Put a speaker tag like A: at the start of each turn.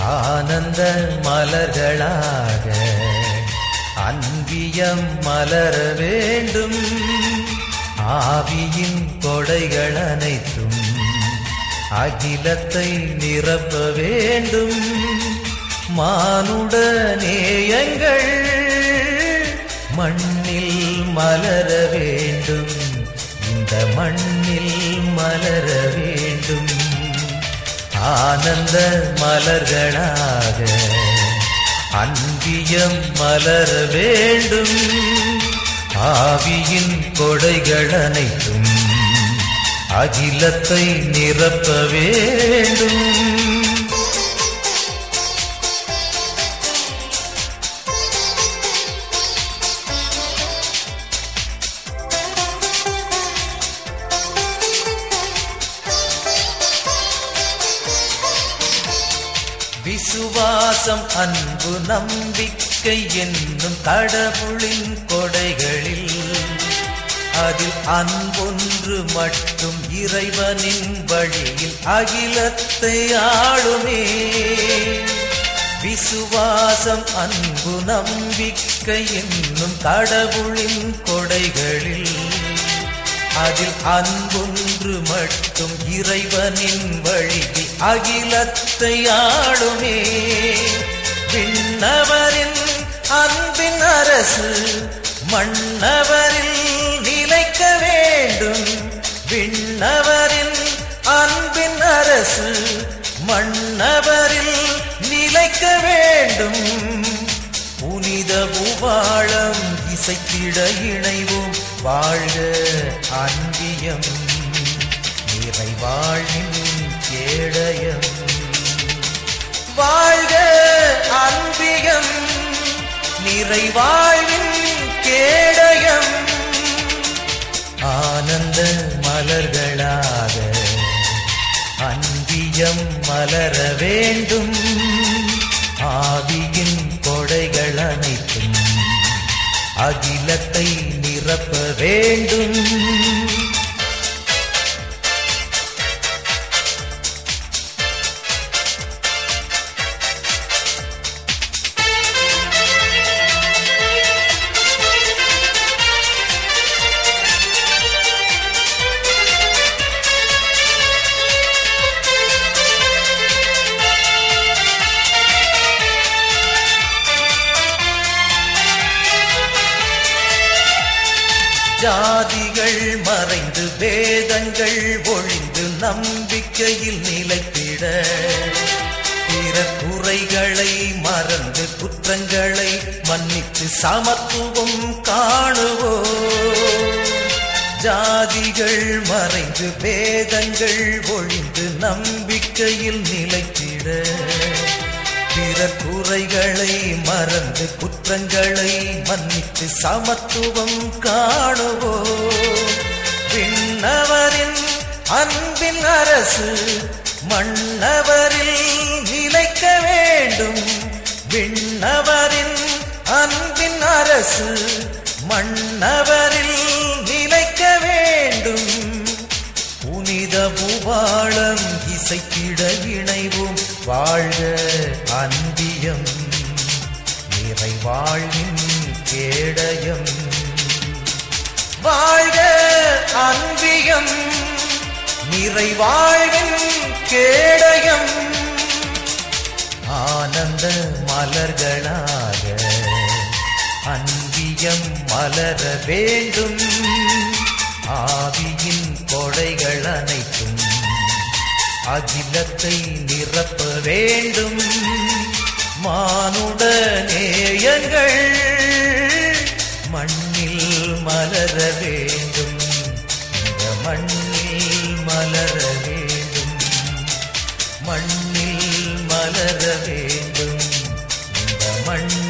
A: ஆனந்த மலர்களாக அன்பியம் மலர வேண்டும் ஆவியின் கொடைகள் அனைத்தும் அகிலத்தை நிரப்ப வேண்டும் மானுட நேயங்கள் மண்ணில் மலர வேண்டும் இந்த மண்ணில் மலர வேண்டும் ஆனந்த மலர்களாக அன்பியம் மலர வேண்டும் ஆவியின் கொடைகள் அனைத்தும் அகிலத்தை நிரப்ப வேண்டும் விசுவாசம் அன்பு நம்பிக்கை என்னும் கடவுளின் கொடைகளில் அதில் அன்பொன்று மட்டும் இறைவனின் வழியில் அகிலத்தை ஆளுமே விசுவாசம் அன்பு நம்பிக்கை என்னும் கடவுளின் கொடைகளில் அதில் அன்பொன்று மட்டும் இறைவனின் வழியில் அகிலத்தை ஆளுமே விண்ணவரின் அன்பின் அரசு மன்னவரில் நிலைக்க வேண்டும் விண்ணவரின் அன்பின் அரசு மன்னவரில் நிலைக்க வேண்டும் புனித பூவாளம் இசைத்திட இணைவோம் வாழ்க அன்பியம் நிறைவாழ்வின் கேடயம் வாழ்க அன்பியம் நிறைவாழ்வின் கேடயம் ஆனந்த மலர்களாக அன்பியம் மலர வேண்டும் ஆவியின் கொடைகள் அனைத்தும் அகிலத்தை நிரப்ப வேண்டும் ஜாதிகள் மறைந்து வேதங்கள் ஒழிந்து நம்பிக்கையில் நிலைத்திட பிற குறைகளை மறந்து குற்றங்களை மன்னித்து சமத்துவம் காணுவோம் ஜாதிகள் மறைந்து வேதங்கள் ஒழிந்து நம்பிக்கையில் நிலைத்திட பிற குறைகளை மறந்து குற்றங்களை மன்னித்து சமத்துவம் காணுவோ விண்ணவரின் அன்பின் அரசு மன்னவரில் நிலைக்க வேண்டும் விண்ணவரின் அன்பின் அரசு மன்னவரில் நிலைக்க வேண்டும் புனித பூபாளம் இசைத்திட இணைவோம் வாழ்க அன்பியம் நிறைவாழ்வின் கேடயம் வாழ்க அன்பியம் நிறைவாழ்வின் கேடயம் ஆனந்த மலர்களாக அன்பியம் மலர வேண்டும் ஆவியின் கொடைகள் அனைத்தும் அகிலத்தை நிரப்ப வேண்டும் மானுட நேயங்கள் மண்ணில் மலர வேண்டும் இந்த மண்ணில் மலர வேண்டும் மண்ணில் மலர வேண்டும் இந்த மண்ணில்